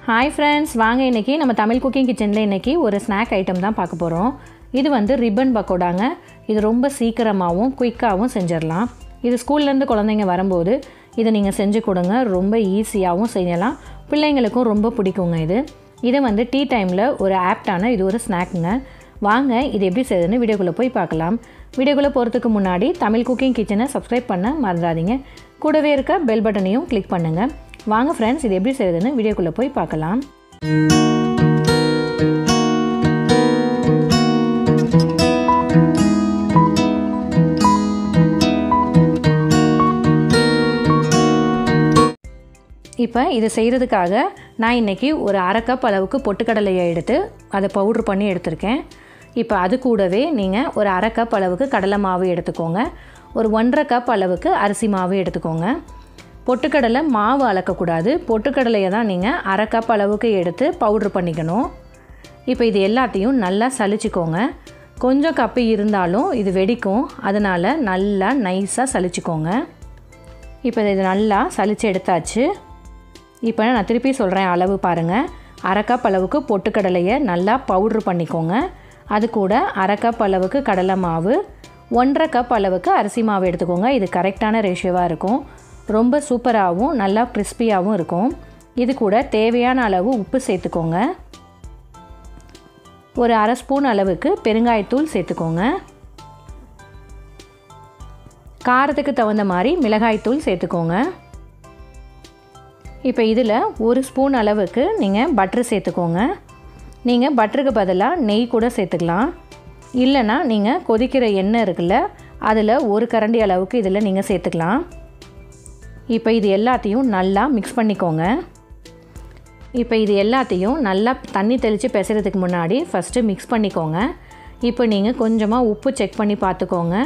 hi friends வாங்க இன்றைக்கி நம்ம தமிழ் குக்கிங் கிச்சனில் இன்றைக்கி ஒரு ஸ்நாக் ஐட்டம் தான் பார்க்க போகிறோம் இது வந்து ரிப்பன் பக்கோடாங்க இது ரொம்ப சீக்கிரமாகவும் குயிக்காகவும் செஞ்சிடலாம் இது ஸ்கூல்லேருந்து குழந்தைங்க வரும்போது இதை நீங்கள் செஞ்சு கொடுங்க ரொம்ப ஈஸியாகவும் செய்யலாம் பிள்ளைங்களுக்கும் ரொம்ப பிடிக்குங்க இது இது வந்து டீ டைமில் ஒரு ஆப்டான இது ஒரு ஸ்நாக்குங்க வாங்க இது எப்படி செய்யுதுன்னு வீடியோக்குள்ளே போய் பார்க்கலாம் வீடியோக்குள்ளே போகிறதுக்கு முன்னாடி தமிழ் குக்கிங் கிச்சனை சப்ஸ்கிரைப் பண்ண மறந்துடாதீங்க கூடவே இருக்க பெல் பட்டனையும் கிளிக் பண்ணுங்கள் வாங்க ஃப்ரெண்ட்ஸ் இது எப்படி செய்யுதுன்னு வீடியோக்குள்ளே போய் பார்க்கலாம் இப்போ இது செய்கிறதுக்காக நான் இன்றைக்கி ஒரு அரை கப் அளவுக்கு பொட்டுக்கடலையை எடுத்து அதை பவுட்ரு பண்ணி எடுத்திருக்கேன் இப்போ அது கூடவே நீங்கள் ஒரு அரை கப் அளவுக்கு கடலை மாவு எடுத்துக்கோங்க ஒரு ஒன்றரை கப் அளவுக்கு அரிசி மாவு எடுத்துக்கோங்க பொட்டுக்கடலை மாவு அளக்கக்கூடாது பொட்டுக்கடலையை தான் நீங்கள் அரை கப் அளவுக்கு எடுத்து பவுட்ரு பண்ணிக்கணும் இப்போ இது எல்லாத்தையும் நல்லா சலிச்சுக்கோங்க கொஞ்சம் கப்பு இருந்தாலும் இது வெடிக்கும் அதனால் நல்லா நைஸாக சலிச்சுக்கோங்க இப்போ இது நல்லா சலிச்சு எடுத்தாச்சு இப்போ நான் திருப்பி சொல்கிறேன் அளவு பாருங்கள் அரை கப் அளவுக்கு பொட்டுக்கடலையை நல்லா பவுட்ரு பண்ணிக்கோங்க அது கூட அரை கப் அளவுக்கு கடலை மாவு ஒன்றரை கப் அளவுக்கு அரிசி மாவு எடுத்துக்கோங்க இது கரெக்டான ரேஷியோவாக இருக்கும் ரொம்ப சூப்பராகவும் நல்லா கிறிஸ்பியாகவும் இருக்கும் இது கூட தேவையான அளவு உப்பு சேர்த்துக்கோங்க ஒரு அரை ஸ்பூன் அளவுக்கு பெருங்காயத்தூள் சேர்த்துக்கோங்க காரத்துக்கு தகுந்த மாதிரி மிளகாய்த்தூள் சேர்த்துக்கோங்க இப்போ இதில் ஒரு ஸ்பூன் அளவுக்கு நீங்கள் பட்ரு சேர்த்துக்கோங்க நீங்கள் பட்டருக்கு பதிலாக நெய் கூட சேர்த்துக்கலாம் இல்லைனா நீங்கள் கொதிக்கிற எண்ணெய் இருக்குல்ல அதில் ஒரு கரண்டி அளவுக்கு இதில் நீங்கள் சேர்த்துக்கலாம் இப்போ இது எல்லாத்தையும் நல்லா மிக்ஸ் பண்ணிக்கோங்க இப்போ இது எல்லாத்தையும் நல்லா தண்ணி தெளித்து பிசைறதுக்கு முன்னாடி ஃபஸ்ட்டு மிக்ஸ் பண்ணிக்கோங்க இப்போ நீங்கள் கொஞ்சமாக உப்பு செக் பண்ணி பார்த்துக்கோங்க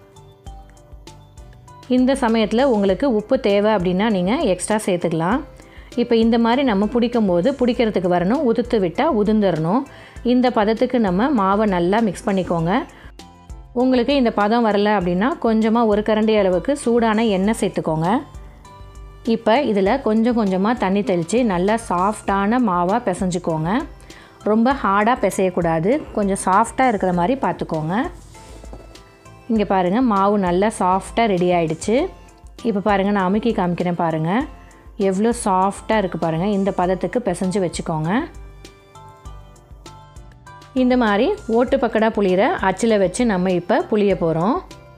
இந்த சமயத்தில் உங்களுக்கு உப்பு தேவை அப்படின்னா நீங்கள் எக்ஸ்ட்ரா சேர்த்துக்கலாம் இப்போ இந்த மாதிரி நம்ம பிடிக்கும் போது பிடிக்கிறதுக்கு வரணும் உதுத்து விட்டால் உதிர்ந்துடணும் இந்த பதத்துக்கு நம்ம மாவை நல்லா மிக்ஸ் பண்ணிக்கோங்க உங்களுக்கு இந்த பதம் வரலை அப்படின்னா கொஞ்சமாக ஒரு கரண்டி அளவுக்கு சூடான எண்ணெய் சேர்த்துக்கோங்க இப்போ இதில் கொஞ்சம் கொஞ்சமாக தண்ணி தெளித்து நல்லா சாஃப்டான மாவாக பிசைஞ்சுக்கோங்க ரொம்ப ஹார்டாக பிசையக்கூடாது கொஞ்சம் சாஃப்டாக இருக்கிற மாதிரி பார்த்துக்கோங்க இங்கே பாருங்கள் மாவு நல்லா சாஃப்டாக ரெடி ஆகிடுச்சு இப்போ பாருங்கள் நான் அமுக்கி காமிக்கிறேன் பாருங்கள் எவ்வளோ சாஃப்டாக இருக்குது பாருங்கள் இந்த பதத்துக்கு பிசைஞ்சு வச்சுக்கோங்க இந்த மாதிரி ஓட்டு பக்கடா புளியிற அச்சில் வச்சு நம்ம இப்போ புளிய போகிறோம்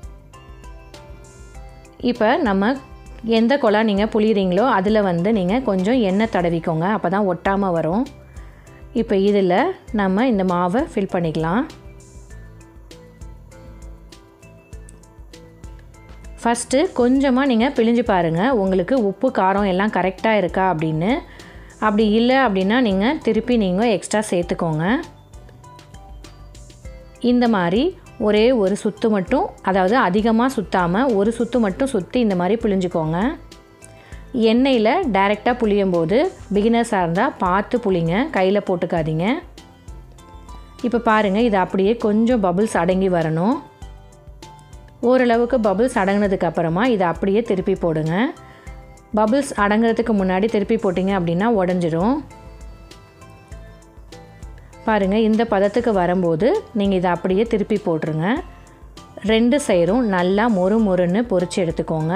இப்போ நம்ம எந்த குழா நீங்கள் புளியிறீங்களோ அதில் வந்து நீங்கள் கொஞ்சம் எண்ணெய் தடவிக்கோங்க அப்போ தான் ஒட்டாமல் வரும் இப்போ இதில் நம்ம இந்த மாவை ஃபில் பண்ணிக்கலாம் ஃபஸ்ட்டு கொஞ்சமாக நீங்கள் பிழிஞ்சு பாருங்கள் உங்களுக்கு உப்பு காரம் எல்லாம் கரெக்டாக இருக்கா அப்படின்னு அப்படி இல்லை அப்படின்னா நீங்கள் திருப்பி நீங்கள் எக்ஸ்ட்ரா சேர்த்துக்கோங்க இந்த மாதிரி ஒரே ஒரு சுத்து மட்டும் அதாவது அதிகமாக சுற்றாமல் ஒரு சுத்து மட்டும் சுற்றி இந்த மாதிரி புளிஞ்சுக்கோங்க எண்ணெயில் டைரெக்டாக புளியும் போது பிகினர்ஸாக இருந்தால் பார்த்து புளிங்க கையில் போட்டுக்காதீங்க இப்போ பாருங்கள் இது அப்படியே கொஞ்சம் பபுள்ஸ் அடங்கி வரணும் ஓரளவுக்கு பபுள்ஸ் அடங்கினதுக்கு அப்புறமா இதை அப்படியே திருப்பி போடுங்க பபுள்ஸ் அடங்குறதுக்கு முன்னாடி திருப்பி போட்டிங்க அப்படின்னா உடஞ்சிரும் பாருங்கள் இந்த பதத்துக்கு வரும்போது நீங்கள் இதை அப்படியே திருப்பி போட்டுருங்க ரெண்டு சைடும் நல்லா மொறு மொறுன்னு பொறிச்சு எடுத்துக்கோங்க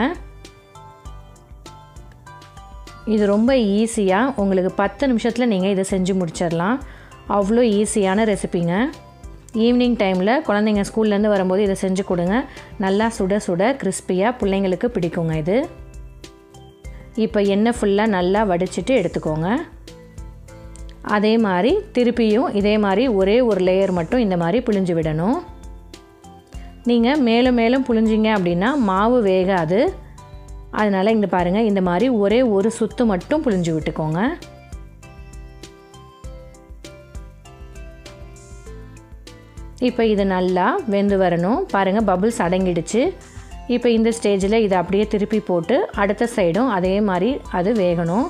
இது ரொம்ப ஈஸியாக உங்களுக்கு பத்து நிமிஷத்தில் நீங்கள் இதை செஞ்சு முடிச்சிடலாம் அவ்வளோ ஈஸியான ரெசிபிங்க ஈவினிங் டைமில் குழந்தைங்க ஸ்கூல்லேருந்து வரும்போது இதை செஞ்சு கொடுங்க நல்லா சுட சுட கிறிஸ்பியாக பிள்ளைங்களுக்கு பிடிக்குங்க இது இப்போ எண்ணெய் ஃபுல்லாக நல்லா வடிச்சிட்டு எடுத்துக்கோங்க அதே மாதிரி திருப்பியும் இதே மாதிரி ஒரே ஒரு லேயர் மட்டும் இந்த மாதிரி புழிஞ்சு விடணும் நீங்கள் மேலும் மேலும் புழிஞ்சிங்க அப்படின்னா மாவு வேகாது அதனால் இங்கே பாருங்கள் இந்த மாதிரி ஒரே ஒரு சுத்து மட்டும் புழிஞ்சு விட்டுக்கோங்க இப்போ இது நல்லா வெந்து வரணும் பாருங்கள் பபுள்ஸ் அடங்கிடுச்சு இப்போ இந்த ஸ்டேஜில் இதை அப்படியே திருப்பி போட்டு அடுத்த சைடும் அதே மாதிரி அது வேகணும்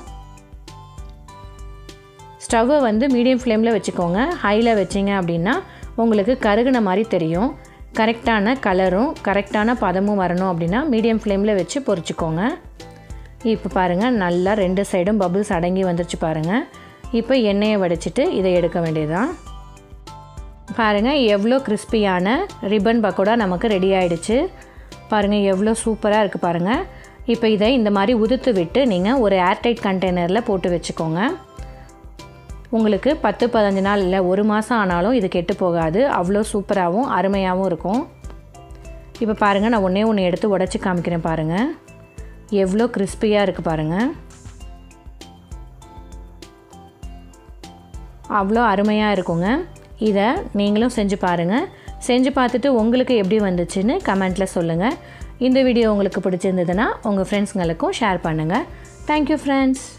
ஸ்டவ்வை வந்து மீடியம் ஃப்ளேமில் வச்சுக்கோங்க ஹையில் வச்சிங்க அப்படின்னா உங்களுக்கு கருகுன மாதிரி தெரியும் கரெக்டான கலரும் கரெக்டான பதமும் வரணும் அப்படின்னா மீடியம் ஃப்ளேமில் வச்சு பொரிச்சுக்கோங்க இப்போ பாருங்கள் நல்லா ரெண்டு சைடும் பபுள்ஸ் அடங்கி வந்துருச்சு பாருங்கள் இப்போ எண்ணெயை வடிச்சிட்டு இதை எடுக்க வேண்டியதுதான் பாருங்கள் எவ்வளோ கிறிஸ்பியான ரிப்பன் பக்கோடா நமக்கு ரெடி ஆயிடுச்சு பாருங்கள் எவ்வளோ சூப்பராக இருக்குது பாருங்கள் இப்போ இதை இந்த மாதிரி உதுத்து விட்டு நீங்கள் ஒரு ஏர்டைட் கண்டெய்னரில் போட்டு வச்சுக்கோங்க உங்களுக்கு பத்து பதினஞ்சு நாள் இல்லை ஒரு மாதம் ஆனாலும் இது கெட்டு போகாது அவ்வளோ சூப்பராகவும் அருமையாகவும் இருக்கும் இப்போ பாருங்கள் நான் ஒன்றே ஒன்று எடுத்து உடச்சி காமிக்கிறேன் பாருங்கள் எவ்வளோ கிறிஸ்பியாக இருக்குது பாருங்கள் அவ்வளோ அருமையாக இருக்குங்க இதை நீங்களும் செஞ்சு பாருங்கள் செஞ்சு பார்த்துட்டு உங்களுக்கு எப்படி வந்துச்சுன்னு கமெண்ட்டில் சொல்லுங்கள் இந்த வீடியோ உங்களுக்கு பிடிச்சிருந்ததுன்னா உங்கள் ஃப்ரெண்ட்ஸுங்களுக்கும் ஷேர் பண்ணுங்கள் தேங்க்யூ ஃப்ரெண்ட்ஸ்